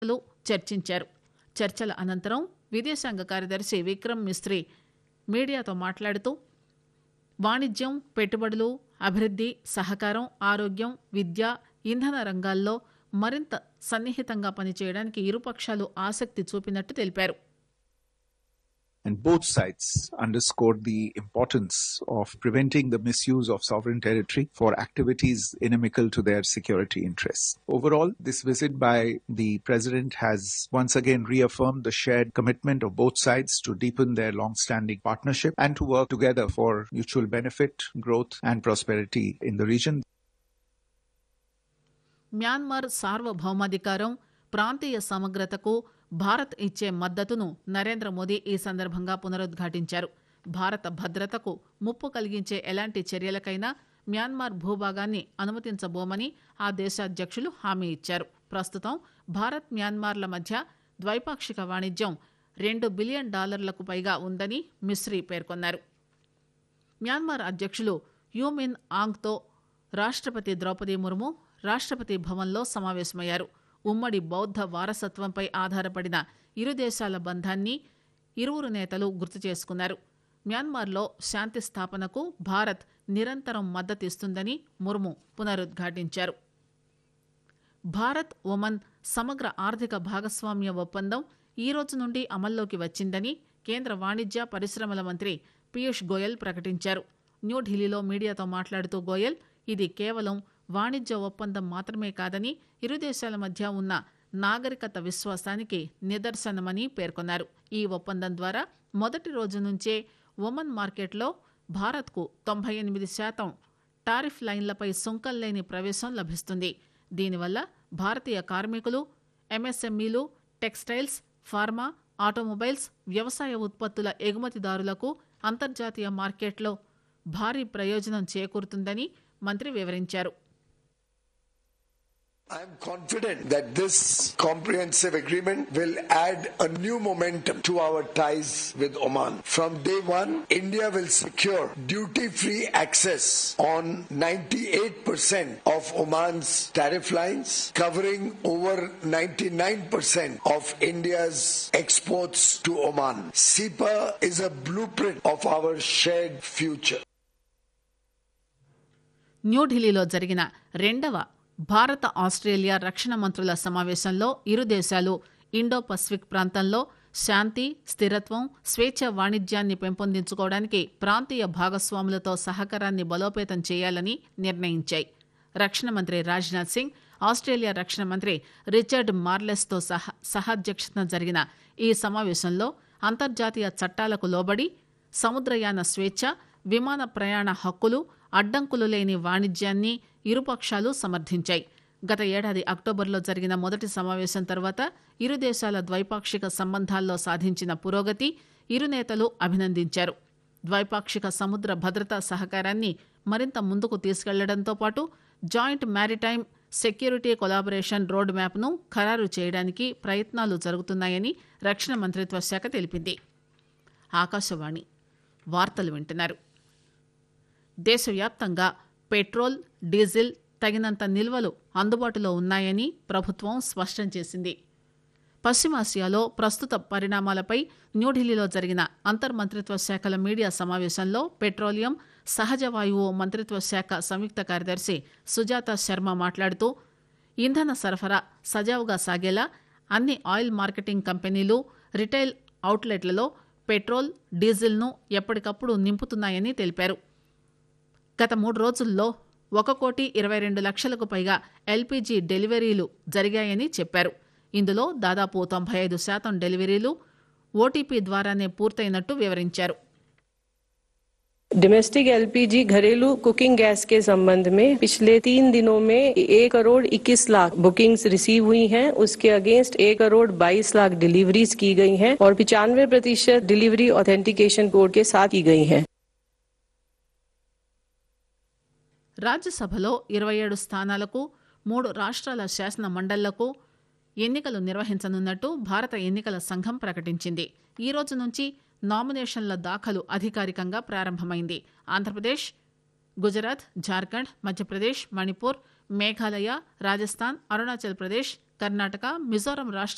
లు చర్చించారు చర్చల అనంతరం విదేశాంగ కార్యదర్శి విక్రమ్ మిస్త్రీ మీడియాతో మాట్లాడుతూ వాణిజ్యం పెట్టుబడులు అభివృద్ది సహకారం ఆరోగ్యం విద్య ఇంధన రంగాల్లో మరింత సన్నిహితంగా పనిచేయడానికి ఇరుపక్షాలు ఆసక్తి చూపినట్టు తెలిపారు And both sides underscored the importance of preventing the misuse of sovereign territory for activities inimical to their security interests. Overall, this visit by the President has once again reaffirmed the shared commitment of both sides to deepen their long-standing partnership and to work together for mutual benefit, growth and prosperity in the region. Myanmar సార్వభౌమాధికారం ప్రాంతీయ సమగ్రతకు భారత్ ఇచ్చే మద్దతును నరేంద్ర మోదీ ఈ సందర్భంగా పునరుద్ఘాటించారు భారత భద్రతకు ముప్పు కలిగించే ఎలాంటి చర్యలకైనా మ్యాన్మార్ భూభాగాన్ని అనుమతించబోమని ఆ దేశ అధ్యక్షులు హామీ ఇచ్చారు ప్రస్తుతం భారత్ మ్యాన్మార్ల మధ్య ద్వైపాక్షిక వాణిజ్యం రెండు బిలియన్ డాలర్లకు పైగా ఉందని మిస్రీ పేర్కొన్నారు మ్యాన్మార్ అధ్యక్షులు యూమిన్ ఆంగ్తో రాష్ట్రపతి ద్రౌపది ముర్ము రాష్ట్రపతి భవన్లో సమావేశమయ్యారు ఉమ్మడి బౌద్ధ వారసత్వంపై ఆధారపడిన ఇరు దేశాల బంధాన్ని ఇరువురు నేతలు గుర్తు చేసుకున్నారు మ్యాన్మార్లో శాంతి స్థాపనకు భారత్ నిరంతరం మద్దతిస్తుందని ముర్ము పునరుద్ఘాటించారు భారత్ ఒమన్ సమగ్ర ఆర్థిక భాగస్వామ్య ఒప్పందం ఈ రోజు నుండి అమల్లోకి వచ్చిందని కేంద్ర వాణిజ్య పరిశ్రమల మంత్రి పీయూష్ గోయల్ ప్రకటించారు న్యూఢిల్లీలో మీడియాతో మాట్లాడుతూ గోయల్ ఇది కేవలం వాణిజ్య ఒప్పందం మాత్రమే కాదని ఇరు దేశాల మధ్య ఉన్న నాగరికత విశ్వాసానికి నిదర్శనమని పేర్కొన్నారు ఈ ఒప్పందం ద్వారా మొదటి రోజు నుంచే ఒమన్ మార్కెట్లో భారత్కు తొంభై ఎనిమిది శాతం టారిఫ్ లైన్లపై సుంకం లేని ప్రవేశం లభిస్తుంది దీనివల్ల భారతీయ కార్మికులు ఎంఎస్ఎంఈలు టెక్స్టైల్స్ ఫార్మా ఆటోమొబైల్స్ వ్యవసాయ ఉత్పత్తుల ఎగుమతిదారులకు అంతర్జాతీయ మార్కెట్లో భారీ ప్రయోజనం చేకూరుతుందని మంత్రి వివరించారు I am confident that this comprehensive agreement will add a new momentum to our ties with Oman. From day one, India will secure duty free access on 98% of Oman's tariff lines, covering over 99% of India's exports to Oman. SEPA is a blueprint of our shared future. న్యూఢిల్లీలో జరిగిన రెండవ భారత Australia రక్షణ మంత్రుల సమావేశంలో ఇరు దేశాలు Indo Pacific ప్రాంతంలో శాంతి స్థిరత్వం స్వేచ్ఛ వాణిజ్యాన్ని పెంపొందించుకోవడానికి ప్రాంతీయ భాగస్వాములతో సహకారాన్ని బలోపేతం చేయాలని నిర్ణయించాయి రక్షణ మంత్రి రాజ్నాథ్ సింగ్ ఆస్ట్రేలియా రక్షణ మంత్రి రిచర్డ్ మార్లెస్తో సహా సహాధ్యక్షతన జరిగిన ఈ సమావేశంలో అంతర్జాతీయ చట్టాలకు లోబడి సముద్రయాన స్వేచ్ఛ విమాన ప్రయాణ హక్కులు అడ్డంకులు లేని వాణిజ్యాన్ని ఇరుపక్షాలు సమర్థించాయి గత ఏడాది అక్టోబర్లో జరిగిన మొదటి సమావేశం తర్వాత ఇరు దేశాల ద్వైపాక్షిక సంబంధాల్లో సాధించిన పురోగతి ఇరు నేతలు అభినందించారు ద్వైపాక్షిక సముద్ర భద్రతా సహకారాన్ని మరింత ముందుకు తీసుకెళ్లడంతో పాటు joint maritime security collaboration road మ్యాప్ను ఖరారు చేయడానికి ప్రయత్నాలు జరుగుతున్నాయని రక్షణ మంత్రిత్వ శాఖ తెలిపింది ఆకాశవాణి వార్తలు వింటున్నారు దేశవ్యాప్తంగా పెట్రోల్ డీజిల్ తగినంత నిల్వలు అందుబాటులో ఉన్నాయని ప్రభుత్వం స్పష్టం చేసింది పశ్చిమాసియాలో ప్రస్తుత పరిణామాలపై న్యూఢిల్లీలో జరిగిన అంతర్మంత్రిత్వ శాఖల మీడియా సమావేశంలో పెట్రోలియం సహజ వాయువు మంత్రిత్వ శాఖ సంయుక్త కార్యదర్శి సుజాత శర్మ మాట్లాడుతూ ఇంధన సరఫరా సజావుగా సాగేలా అన్ని ఆయిల్ మార్కెటింగ్ కంపెనీలు రిటైల్ అవుట్లెట్లలో పెట్రోల్ డీజిల్ను ఎప్పటికప్పుడు నింపుతున్నాయని తెలిపారు గత మూడు రోజుల్లో ఒక కోటి ఇరవై రెండు లక్షలకు పైగా ఎల్పీజీ డెలివరీలు జరిగాయని చెప్పారు ఇందులో దాదాపు తొంభై ఐదు శాతం డెలివరీలు ఓటీపీ ద్వారానే పూర్తయినట్టు వివరించారు डोमेस्टिक एलपीजी घरेलू कुकिंग गैस के संबंध में पिछले तीन दिनों में एक करोड़ इक्कीस लाख बुकिंग्स रिसीव हुई हैं उसके अगेंस्ट एक करोड़ बाईस लाख डिलीवरीज की गई हैं और पिचानवे प्रतिशत डिलीवरी ऑथेंटिकेशन कोड के साथ की गई हैं రాజ్యసభలో ఇరవై ఏడు స్థానాలకు మూడు రాష్ట్రాల శాసన మండళ్లకు ఎన్నికలు నిర్వహించనున్నట్టు భారత ఎన్నికల సంఘం ప్రకటించింది ఈ రోజు నుంచి నామినేషన్ల దాఖలు అధికారికంగా ప్రారంభమైంది ఆంధ్రప్రదేశ్ గుజరాత్ జార్ఖండ్ మధ్యప్రదేశ్ మణిపూర్ మేఘాలయ రాజస్థాన్ అరుణాచల్ ప్రదేశ్ కర్ణాటక మిజోరం రాష్ట్ర